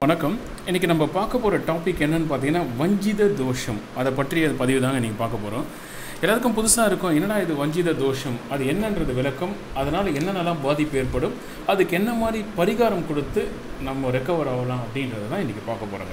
வணக்கம் இன்றைக்கி நம்ம பார்க்க போகிற டாபிக் என்னன்னு பார்த்தீங்கன்னா வஞ்சித தோஷம் அதை பற்றிய பதிவு தாங்க நீங்கள் பார்க்க போகிறோம் எல்லாருக்கும் புதுசாக இருக்கும் என்னடா இது வஞ்சித தோஷம் அது என்னன்றது விளக்கம் அதனால் என்னென்னலாம் பாதிப்பு ஏற்படும் அதுக்கு என்ன மாதிரி பரிகாரம் கொடுத்து நம்ம ரெக்கவர் ஆகலாம் அப்படின்றத தான் இன்றைக்கி பார்க்க போகிறோங்க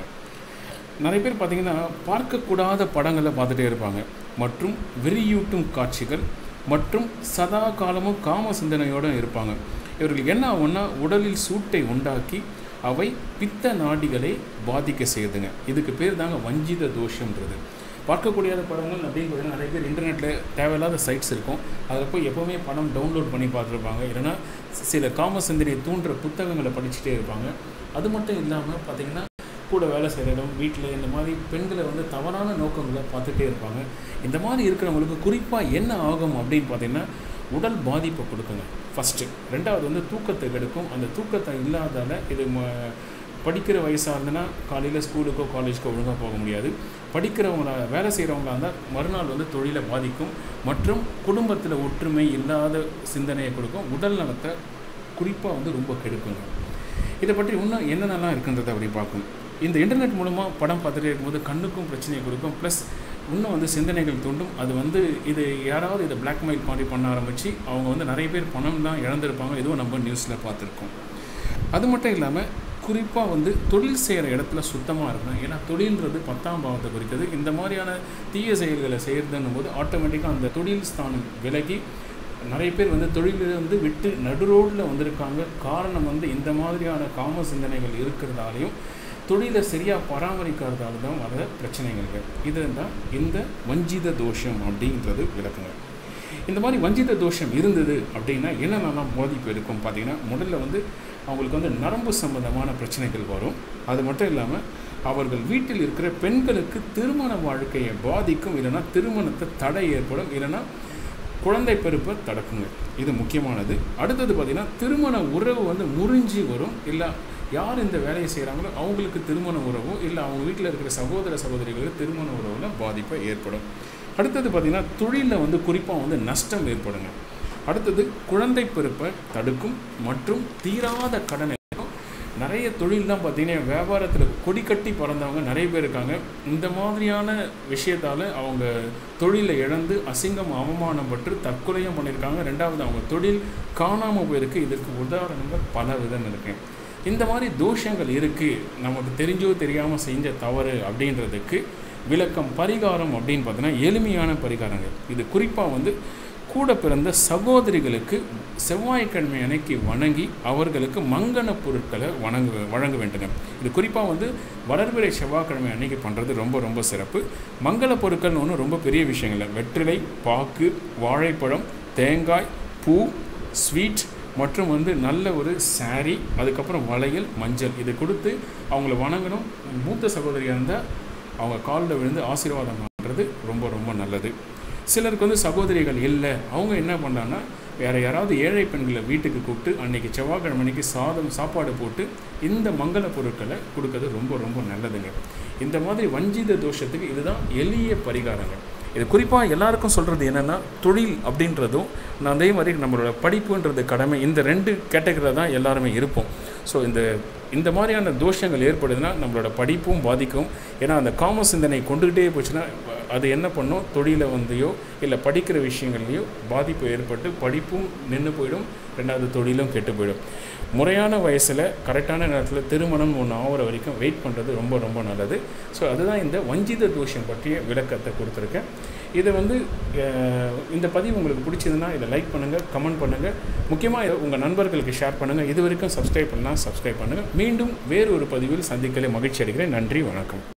நிறைய பேர் பார்த்தீங்கன்னா பார்க்கக்கூடாத படங்களை பார்த்துட்டே இருப்பாங்க மற்றும் வெறியூட்டும் காட்சிகள் மற்றும் சதா காலமும் காம சிந்தனையோடு இருப்பாங்க இவர்களுக்கு என்ன ஆகும்னா உடலில் சூட்டை உண்டாக்கி அவை பித்த நாடிகளை பாதிக்க செய்யுதுங்க இதுக்கு பேர் தாங்க வஞ்சித தோஷம்ன்றது பார்க்கக்கூடியாத படங்கள் அப்படின்னு பார்த்தீங்கன்னா நிறைய பேர் இன்டர்நெட்டில் தேவையில்லாத சைட்ஸ் இருக்கும் அதில் போய் எப்போவுமே படம் டவுன்லோட் பண்ணி பார்த்துருப்பாங்க இல்லைன்னா சில காம சிந்தனையை தூண்டுற புத்தகங்களை படிச்சுட்டே இருப்பாங்க அது மட்டும் இல்லாமல் பார்த்தீங்கன்னா கூட வேலை செய்கிறதும் வீட்டில் இந்த மாதிரி பெண்களை வந்து தவறான நோக்கங்களை பார்த்துட்டே இருப்பாங்க இந்த மாதிரி இருக்கிறவங்களுக்கு குறிப்பாக என்ன ஆகும் அப்படின்னு பார்த்தீங்கன்னா உடல் பாதிப்பை கொடுக்குங்க ஃபஸ்ட்டு ரெண்டாவது வந்து தூக்கத்தை கெடுக்கும் அந்த தூக்கத்தை இல்லாதால இது ம படிக்கிற வயசாக இருந்ததுன்னா காலையில் ஸ்கூலுக்கோ காலேஜுக்கோ ஒழுங்காக போக முடியாது படிக்கிறவங்கள வேலை செய்கிறவங்களா இருந்தால் மறுநாள் வந்து தொழிலை பாதிக்கும் மற்றும் குடும்பத்தில் ஒற்றுமை இல்லாத சிந்தனையை கொடுக்கும் உடல் நலத்தை குறிப்பாக வந்து ரொம்ப கெடுக்குங்க இதை பற்றி இன்னும் என்னென்னலாம் இருக்குன்றதை அப்படி பார்க்கும் இந்த இன்டர்நெட் மூலமாக படம் பார்த்துட்டே இருக்கும்போது கண்ணுக்கும் பிரச்சனையை கொடுக்கும் ப்ளஸ் இன்னும் வந்து சிந்தனைகள் தூண்டும் அது வந்து இது யாராவது இதை பிளாக்மெயில் மாதிரி பண்ண ஆரம்பித்து அவங்க வந்து நிறைய பேர் பணம் தான் இழந்திருப்பாங்க இதுவும் நம்ம நியூஸில் பார்த்துருக்கோம் அது மட்டும் இல்லாமல் குறிப்பாக வந்து தொழில் செய்கிற இடத்துல சுத்தமாக இருக்கணும் ஏன்னா தொழில்ன்றது பத்தாம் பாவத்தை குறிக்கிறது இந்த மாதிரியான தீய செயல்களை செய்கிறதுன்னும் போது ஆட்டோமேட்டிக்காக அந்த தொழில் ஸ்தானம் விலகி நிறைய பேர் வந்து தொழிலில் வந்து விட்டு நடுரோடில் வந்திருக்காங்க காரணம் வந்து இந்த மாதிரியான காம சிந்தனைகள் இருக்கிறதாலையும் தொழிலை சரியாக பராமரிக்கிறதால தான் வர பிரச்சனைகள் இது தான் இந்த வஞ்சித தோஷம் அப்படின்றது விளக்குங்க இந்த மாதிரி வஞ்சித தோஷம் இருந்தது அப்படின்னா என்னென்னலாம் பாதிப்பு இருக்கும் பார்த்தீங்கன்னா முதல்ல வந்து அவங்களுக்கு வந்து நரம்பு சம்பந்தமான பிரச்சனைகள் வரும் அது மட்டும் இல்லாமல் அவர்கள் வீட்டில் இருக்கிற பெண்களுக்கு திருமண வாழ்க்கையை பாதிக்கும் இல்லைன்னா திருமணத்தை தடை ஏற்படும் இல்லைன்னா குழந்தை பெருப்பை தடுக்குங்க இது முக்கியமானது அடுத்தது பார்த்திங்கன்னா திருமண உறவு வந்து முறிஞ்சி வரும் இல்லை யார் இந்த வேலையை செய்கிறாங்களோ அவங்களுக்கு திருமண உறவோ இல்லை அவங்க வீட்டில் இருக்கிற சகோதர சகோதரிகளுக்கு திருமண உறவில் பாதிப்பை ஏற்படும் அடுத்தது பார்த்திங்கன்னா தொழிலில் வந்து குறிப்பாக வந்து நஷ்டம் ஏற்படுங்க அடுத்தது குழந்தை பெருப்பை தடுக்கும் மற்றும் தீராத கடன் நிறைய தொழில்லாம் பார்த்தீங்கன்னா வியாபாரத்தில் கொடி கட்டி பிறந்தவங்க நிறைய பேர் இருக்காங்க இந்த மாதிரியான விஷயத்தால் அவங்க தொழிலை இழந்து அசிங்கம் அவமானப்பட்டு தற்கொலையும் பண்ணியிருக்காங்க ரெண்டாவது அவங்க தொழில் காணாமல் போயிருக்கு இதற்கு உதாரணங்கள் பல விதம் இருக்குது இந்த மாதிரி தோஷங்கள் இருக்குது நமக்கு தெரிஞ்சோ தெரியாமல் செஞ்ச தவறு அப்படின்றதுக்கு விளக்கம் பரிகாரம் அப்படின்னு பார்த்தீங்கன்னா எளிமையான பரிகாரங்கள் இது குறிப்பாக வந்து கூட பிறந்த சகோதரிகளுக்கு செவ்வாய்க்கிழமை அன்னைக்கு வணங்கி அவர்களுக்கு மங்கன பொருட்களை வணங்க வழங்க வேண்டுங்க இது குறிப்பாக வந்து வளர்பிறை செவ்வாய்க்கிழமை அன்னைக்கு பண்ணுறது ரொம்ப ரொம்ப சிறப்பு மங்கள பொருட்கள்னு ஒன்றும் ரொம்ப பெரிய விஷயங்கள் இல்லை வெற்றிலை பாக்கு வாழைப்பழம் தேங்காய் பூ ஸ்வீட் மற்றும் வந்து நல்ல ஒரு சாரீ அதுக்கப்புறம் வளையல் மஞ்சள் இது கொடுத்து அவங்கள வணங்கணும் மூத்த சகோதரியாக இருந்தால் அவங்க காலில் விழுந்து ஆசீர்வாதம் பண்ணுறது ரொம்ப ரொம்ப நல்லது சிலருக்கு வந்து சகோதரிகள் இல்லை அவங்க என்ன பண்ணாங்கன்னா வேறு யாராவது ஏழை பெண்களை வீட்டுக்கு கூப்பிட்டு அன்றைக்கி செவ்வாய்க்கிழமை அன்றைக்கி சாதம் சாப்பாடு போட்டு இந்த மங்கள பொருட்களை கொடுக்கறது ரொம்ப ரொம்ப நல்லதுங்க இந்த மாதிரி வஞ்சித தோஷத்துக்கு இதுதான் எளிய பரிகாரங்கள் இது குறிப்பாக எல்லாருக்கும் சொல்கிறது என்னென்னா தொழில் அப்படின்றதும் நான் அதே மாதிரி நம்மளோட படிப்புன்றது கடமை இந்த ரெண்டு கேட்டகரியில் தான் எல்லாருமே இருப்போம் ஸோ இந்த இந்த மாதிரியான தோஷங்கள் ஏற்படுதுன்னா நம்மளோட படிப்பும் பாதிக்கும் ஏன்னா அந்த காம சிந்தனை கொண்டுக்கிட்டே போச்சுன்னா அது என்ன பண்ணும் தொழிலை வந்தையோ இல்லை படிக்கிற விஷயங்கள்லையோ பாதிப்பு ஏற்பட்டு படிப்பும் நின்று போயிடும் ரெண்டாவது தொழிலும் கெட்டு போயிடும் முறையான வயசில் கரெக்டான நேரத்தில் திருமணம் ஒன்று ஆகிற வரைக்கும் வெயிட் பண்ணுறது ரொம்ப ரொம்ப நல்லது ஸோ அதுதான் இந்த வஞ்சித தோஷம் பற்றிய விளக்கத்தை கொடுத்துருக்கேன் இதை வந்து இந்த பதிவு உங்களுக்கு பிடிச்சதுன்னா இதை லைக் பண்ணுங்கள் கமெண்ட் பண்ணுங்கள் முக்கியமாக உங்கள் நண்பர்களுக்கு ஷேர் பண்ணுங்கள் இது வரைக்கும் சப்ஸ்கிரைப் பண்ணால் சப்ஸ்கிரைப் பண்ணுங்கள் மீண்டும் வேறு ஒரு பதிவில் சந்திக்கலை மகிழ்ச்சி அடைகிறேன் நன்றி வணக்கம்